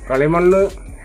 കളിമണ്ണ്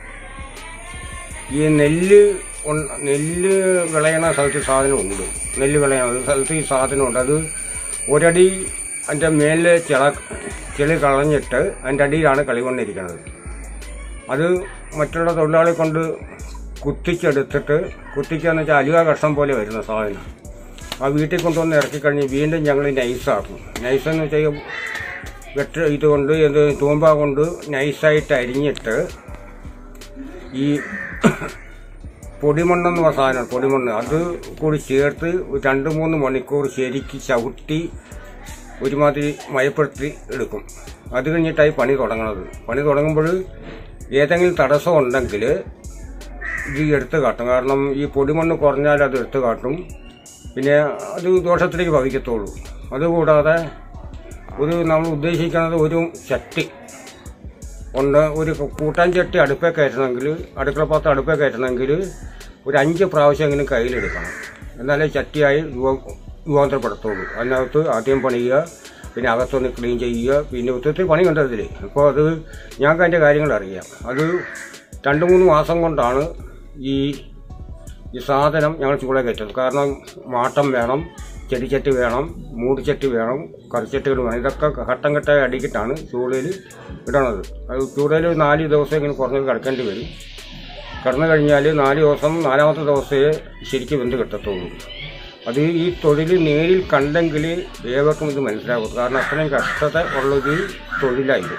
ഈ നെല്ല് ഉൺ- നെല്ല് വിളയണ സ്ഥലത്ത് സാധനമുണ്ട് നെല്ല് വിളയണ സ്ഥലത്ത് ഈ സാധനമുണ്ട് അത് ഒരടി അതിൻ്റെ മേലെ ചിള ചെളി കളഞ്ഞിട്ട് അതിൻ്റെ അടിയിലാണ് കളിമണ്ണിരിക്കുന്നത് അത് മറ്റുള്ള തൊഴിലാളി കൊണ്ട് കുത്തിച്ചെടുത്തിട്ട് കുത്തിക്കാന്ന് വെച്ചാൽ അലുവ കഷ്ണം പോലെ വരുന്ന സാധനം ആ വീട്ടിൽ കൊണ്ടുവന്ന് ഇറക്കിക്കഴിഞ്ഞ് വീണ്ടും ഞങ്ങൾ നൈസാക്കും നൈസെന്ന് വെച്ചാൽ വെട്ട് ഇതുകൊണ്ട് ഇത് തൂമ്പ കൊണ്ട് നൈസായിട്ട് അരിഞ്ഞിട്ട് ഈ പൊടിമണ്ണെന്ന് പറഞ്ഞ സാധനം പൊടിമണ്ണ് അത് കൂടി ചേർത്ത് രണ്ട് മൂന്ന് മണിക്കൂർ ശരിക്ക് ചവിട്ടി ഒരുമാതിരി മയപ്പെടുത്തി എടുക്കും അത് കഴിഞ്ഞിട്ടായി പണി തുടങ്ങണത് പണി തുടങ്ങുമ്പോൾ ഏതെങ്കിലും തടസ്സം ഉണ്ടെങ്കിൽ ഇത് എടുത്ത് കാട്ടും കാരണം ഈ പൊടിമണ്ണ് കുറഞ്ഞാൽ അത് എടുത്ത് കാട്ടും പിന്നെ അത് ദോഷത്തിലേക്ക് ഭവിക്കത്തുള്ളൂ അതുകൂടാതെ ഒരു നമ്മൾ ഉദ്ദേശിക്കുന്നത് ഒരു ചട്ടി ഉണ്ട് ഒരു കൂട്ടാൻ ചട്ടി അടുപ്പേ കയറ്റണമെങ്കിൽ അടുക്കള പാത്രം അടുപ്പേ കയറ്റണമെങ്കിൽ ഒരു അഞ്ച് പ്രാവശ്യമെങ്കിലും കയ്യിലെടുക്കണം എന്നാലേ ചട്ടിയായി രൂപ രൂപാന്തരപ്പെടുത്തുള്ളൂ അതിനകത്ത് ആദ്യം പണിയുക പിന്നെ അകത്തൊന്ന് ക്ലീൻ ചെയ്യുക പിന്നെ ഒത്തിരി പണി കണ്ടതിൽ അപ്പോൾ അത് ഞങ്ങൾക്ക് അതിൻ്റെ കാര്യങ്ങൾ അറിയാം അത് രണ്ട് മൂന്ന് മാസം കൊണ്ടാണ് ഈ ഈ സാധനം ഞങ്ങൾ ചൂളെ കയറ്റുന്നത് കാരണം മാട്ടം വേണം ചെടിച്ചട്ടി വേണം മൂടിച്ചട്ടി വേണം കറിച്ചട്ടികൾ വേണം ഇതൊക്കെ ഘട്ടം ഘട്ടമായി അടിക്കിട്ടാണ് ചൂളയിൽ ഇടണത് അത് ചൂളയിൽ നാല് ദിവസം ഇങ്ങനെ കുറഞ്ഞത് കിടക്കേണ്ടി വരും കിടന്നു കഴിഞ്ഞാൽ നാല് ദിവസം നാലാമത്തെ ദിവസമേ ശരിക്കും വെന്ത് കിട്ടത്തുള്ളൂ അത് ഈ തൊഴിൽ നേരിൽ കണ്ടെങ്കിൽ ഏവർക്കും ഇത് മനസ്സിലാകും കാരണം അത്രയും കഷ്ടത ഉള്ളൊരു തൊഴിലായത്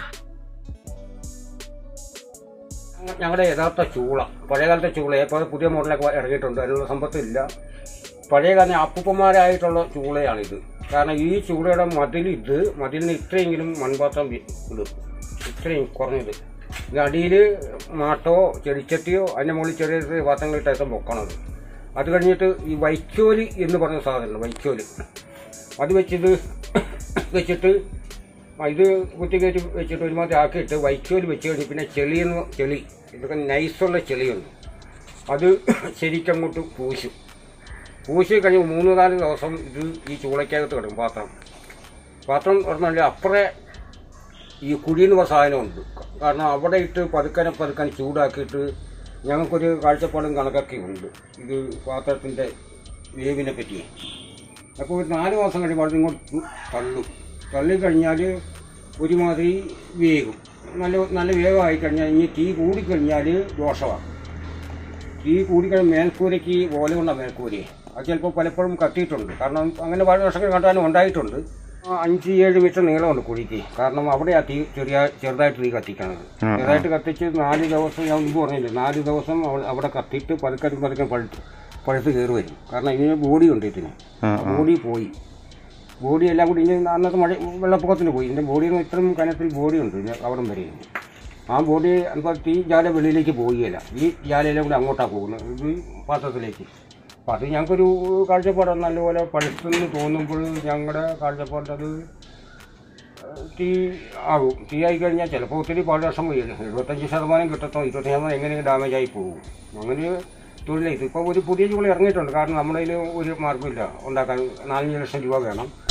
ഞങ്ങളുടെ യഥാർത്ഥ ചൂള പഴയകാലത്തെ ചൂള ഇപ്പോൾ പുതിയ മോഡലൊക്കെ ഇറങ്ങിയിട്ടുണ്ട് അതിനുള്ള സമ്പത്തില്ല പഴയ കാലം അപ്പൂപ്പന്മാരായിട്ടുള്ള ചൂളയാണിത് കാരണം ഈ ചൂളയുടെ മതിൽ ഇത് മതിലിന് ഇത്രയെങ്കിലും മൺപാത്രം വി- ഇടും ഇത്രയും കുറഞ്ഞത് ഇത് അടിയിൽ മാട്ടോ ചെടിച്ചട്ടിയോ അതിൻ്റെ മുകളിൽ ചെറിയ ചെറിയ പാത്രങ്ങളിട്ടായിട്ട് പൊക്കണത് അത് കഴിഞ്ഞിട്ട് ഈ വൈക്കോല് എന്ന് പറഞ്ഞ സാധനമുണ്ട് വൈക്കോല് അത് വെച്ചിത് വെച്ചിട്ട് ആ, ഇത് കുത്തിക്കയറ്റി വെച്ചിട്ട് ഒരുമാതിരി ആക്കിയിട്ട് വൈക്കോല് വെച്ച് കഴിഞ്ഞ് പിന്നെ ചെളിയെന്ന് ചെളി ഇതൊക്കെ നൈസുള്ള ചെളിയുണ്ട് അത് ശരിക്കങ്ങോട്ട് പൂശും പൂശി കഴിഞ്ഞ് മൂന്ന് നാല് ദിവസം ഇത് ഈ ചൂളയ്ക്കകത്ത് കിടക്കും പാത്രം പാത്രം പറഞ്ഞാൽ അപ്പുറേ ഈ കുഴിയെന്ന് പറഞ്ഞ സാധനമുണ്ട് കാരണം അവിടെ ഇട്ട് പതുക്കനെ പതുക്കനെ ചൂടാക്കിയിട്ട് ഞങ്ങൾക്കൊരു കാഴ്ചപ്പാടും കണക്കൊക്കെ ഉണ്ട് ഇത് പാത്രത്തിൻ്റെ വേവിനെ പറ്റി അപ്പോൾ ഒരു നാല് മാസം കഴിയുമ്പോൾ അത് ഇങ്ങോട്ട് തള്ളും തള്ളിക്കഴിഞ്ഞാൽ ഒരുമാതിരി വേകും നല്ല നല്ല വേഗമായി കഴിഞ്ഞാൽ ഇനി തീ കൂടിക്കഴിഞ്ഞാൽ ദോഷമാണ് തീ കൂടിക്കഴിഞ്ഞാൽ മേൽക്കൂരയ്ക്ക് ഓല കൊണ്ട മേൽക്കൂര അത് ചിലപ്പോൾ പലപ്പോഴും കത്തിയിട്ടുണ്ട് കാരണം അങ്ങനെ പല വർഷങ്ങൾ കണ്ടാലും ഉണ്ടായിട്ടുണ്ട് ആ, അഞ്ച് ഏഴ് മീറ്റർ നീളമുണ്ട് കുഴിക്ക് കാരണം അവിടെ ആ തീ ചെറിയ ചെറുതായിട്ട് തീ കത്തിക്കണത് ചെറുതായിട്ട് കത്തിച്ച് നാല് ദിവസം ഞാൻ മുമ്പ് പറഞ്ഞില്ലേ നാല് ദിവസം അവ- അവിടെ കത്തിയിട്ട് പതുക്കെ പതുക്കെ പഴുത്ത് പഴുത്ത് കയറി വരും കാരണം ഇതിന് ബോഡി ഉണ്ട് ഇതിന് ബോഡി പോയി ബോഡി എല്ലാം കൂടി ഇനി അന്നത്തെ മഴ വെള്ളപ്പൊക്കത്തിന് പോയി ഇതിൻ്റെ ബോഡി ഇത്രയും കനത്തിൽ ബോഡി ഉണ്ട് ഇത് അവിടം വരെ ആ ബോഡി അപ്പോൾ തീ ജാല വെളിയിലേക്ക് പോവുകയില്ല ഈ ജാലയിലെ കൂടി അങ്ങോട്ടാണ് പോകുന്നത് ഇത് പാത്രത്തിലേക്ക് അപ്പം അത് ഞങ്ങൾക്കൊരു കാഴ്ചപ്പാട് നല്ലപോലെ പഴുത്തെന്ന് തോന്നുമ്പോൾ ഞങ്ങളുടെ കാഴ്ചപ്പാട് അത് തീ ആകും തീ ആയി കഴിഞ്ഞാൽ ചിലപ്പോൾ ഒത്തിരി പാട് വർഷം പോയില്ല എഴുപത്തഞ്ച് ശതമാനം കിട്ടത്തോ ഇരുപത്തഞ്ച് ശതമാനം എങ്ങനെയും ഡാമേജ് ആയി പോകും അങ്ങനെ തൊഴിലേക്ക് ഇപ്പോൾ ഒരു പുതിയ ചൂള ഇറങ്ങിയിട്ടുണ്ട് കാരണം നമ്മുടെ കയ്യിൽ ഒരു മാർഗ്ഗമില്ല ഉണ്ടാക്കാൻ നാലഞ്ച് ലക്ഷം രൂപ വേണം